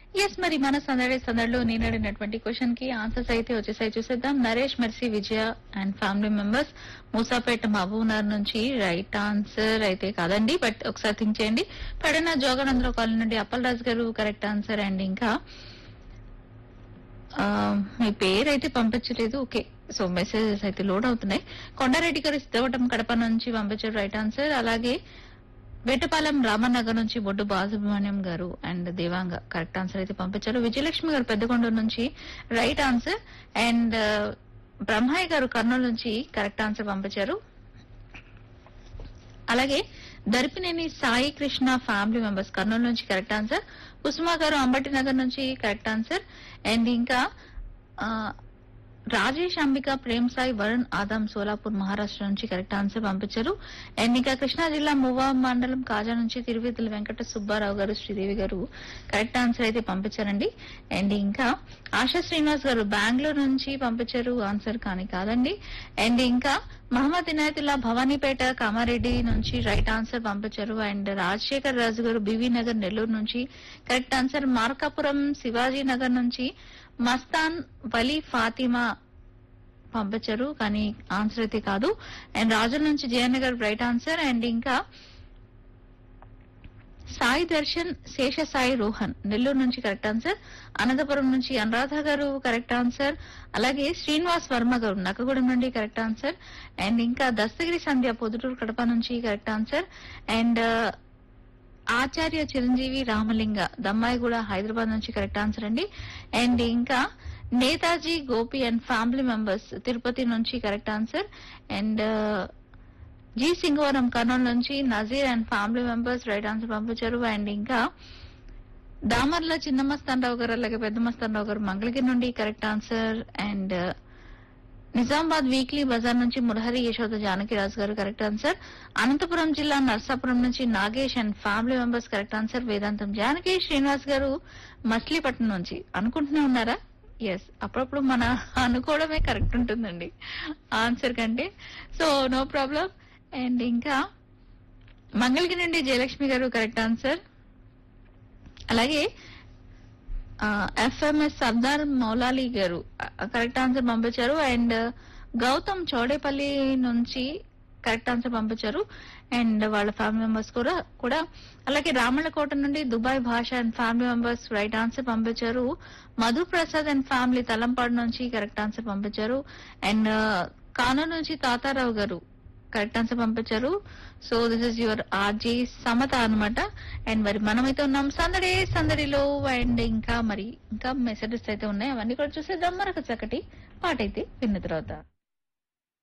yes మరి మన సందడి సందడిలో నేను అడిగినటువంటి క్వశ్చన్ కి ఆన్సర్స్ అయితే వచ్చేసాయి చూసేద్దాం Naresh Mercy Vijaya and family members Moosapet Mahabubnagar నుంచి రైట్ ఆన్సర్ అయితే కాదండి బట్ ఒకసారి థింక్ చేయండి పడిన జోగానందరావు కాలనీ నుండి అప్పలరాజు గారు కరెక్ట్ ఆన్సర్ అండ్ ఇంకా ఆ, మీ పేరు అయితే పంపించలేదు ఓకే సో మెసేజెస్ అయితే లోడ్ అవుతున్నాయి కొండారెడ్డి గారు సిద్ధవటం కడప నుంచి పంపించారు రైట్ ఆన్సర్ అలాగే వేటపాలెం రామనగర్ నుంచి బొడ్డు బాలసుబ్రహ్మణ్యం గారు అండ్ దేవాంగ కరెక్ట్ ఆన్సర్ అయితే పంపించారు విజయలక్ష్మి గారు పెద్దకొండ నుంచి రైట్ ఆన్సర్ అండ్ బ్రహ్మయ్య గారు కర్నూలు నుంచి కరెక్ట్ ఆన్సర్ పంపించారు అలాగే దర్పినేని సాయి కృష్ణ ఫ్యామిలీ మెంబర్స్ కర్నూలు నుంచి కరెక్ట్ ఆన్సర్ కుసుమా గారు అంబటి నగర్ నుంచి కరెక్ట్ ఆన్సర్ అండ్ ఇంకా ఆ, రాజేష్ అంబిక ప్రేమ్ సాయి వరుణ్ ఆదాం సోలాపూర్ మహారాష్ట్ర నుంచి కరెక్ట్ ఆన్సర్ పంపించారు అండ్ ఇంకా కృష్ణా జిల్లా మువ్వా మండలం కాజా నుంచి తిరువితుల వెంకట సుబ్బారావు గారు శ్రీదేవి గారు కరెక్ట్ ఆన్సర్ అయితే పంపించారండి అండ్ ఇంకా ఆశా శ్రీనివాస్ గారు బెంగళూరు నుంచి పంపించారు ఆన్సర్ కానీ కాదండి అండ్ ఇంకా మహమ్మద్ ఇనాయతుల్లా భవానీపేట కామారెడ్డి నుంచి రైట్ ఆన్సర్ పంపించారు అండ్ రాజశేఖర్ రాజు గారు బివి నగర్ నెల్లూరు నుంచి కరెక్ట్ ఆన్సర్ మార్కాపురం శివాజీ నగర్ నుంచి మస్తాన్ వలీ ఫాతిమా పంపించారు కానీ ఆన్సర్ అయితే కాదు అండ్ రాజుల నుంచి జయనగర్ రైట్ ఆన్సర్ అండ్ ఇంకా సాయి దర్శన్ శేష సాయి రోహన్ నెల్లూరు నుంచి కరెక్ట్ ఆన్సర్ అనంతపురం నుంచి అనురాధ గారు కరెక్ట్ ఆన్సర్ అలాగే శ్రీనివాస్ వర్మ గారు నక్కగూడెం నుండి కరెక్ట్ ఆన్సర్ అండ్ ఇంకా దస్తగిరి సంధ్య పొదుటూరు కడప నుంచి correct answer and Acharya Chiranjeevi Ramalinga Dammaiguda Hyderabad నుంచి కరెక్ట్ ఆన్సర్ అండి అండ్ ఇంకా Netaji Gopi and family members Tirupati నుంచి correct answer and G Singavaram Kurnool నుంచి Nazeer and family members right answer పంపించారు అండ్ ఇంకా దామర్ల చిన్న మస్తానరావు గారు అలాగే పెద్ద మస్తానరావు గారు మంగళగిరి నుండి correct answer and Nizamabad weekly Bazar నుంచి మురహరి యశోద జానకిరాజు గారు కరెక్ట్ ఆన్సర్ అనంతపురం జిల్లా నర్సాపురం నుంచి Nagesh and family members correct answer Vedantam Janaki Srinivas గారు మచిలీపట్నం నుంచి అనుకుంటూనే ఉన్నారా ఎస్ అప్పుడప్పుడు మన అనుకోవడమే కరెక్ట్ ఉంటుందండి ఆన్సర్ కంటే సో నో ప్రాబ్లం అండ్ ఇంకా మంగళగిరి నుండి జయలక్ష్మి గారు కరెక్ట్ ఆన్సర్ అలాగే ఎఫ్ఎంఎస్ సర్దార్ మౌలాలి గారు కరెక్ట్ ఆన్సర్ పంపించారు అండ్ గౌతమ్ చౌడేపల్లి నుంచి కరెక్ట్ ఆన్సర్ పంపించారు అండ్ వాళ్ళ ఫ్యామిలీ మెంబర్స్ కూడా కూడా అలాగే రామళ్ళకోట నుండి Dubai Basha and family members right answer పంపించారు మధు ప్రసాద్ అండ్ ఫ్యామిలీ తలంపాడు నుంచి కరెక్ట్ ఆన్సర్ పంపించారు అండ్ కానూరు నుంచి తాతారావు గారు కరెక్ట్ ఆన్సర్ పంపించారు so this is your RJ Samata అన్నమాట అండ్ మరి మనమైతే ఉన్నాం సందడి సందడిలో అండ్ ఇంకా మరి ఇంకా మెసేజెస్ అయితే ఉన్నాయి అవన్నీ కూడా చూసేద్దాం మరొక చక్కటి పాట అయితే విన్న తర్వాత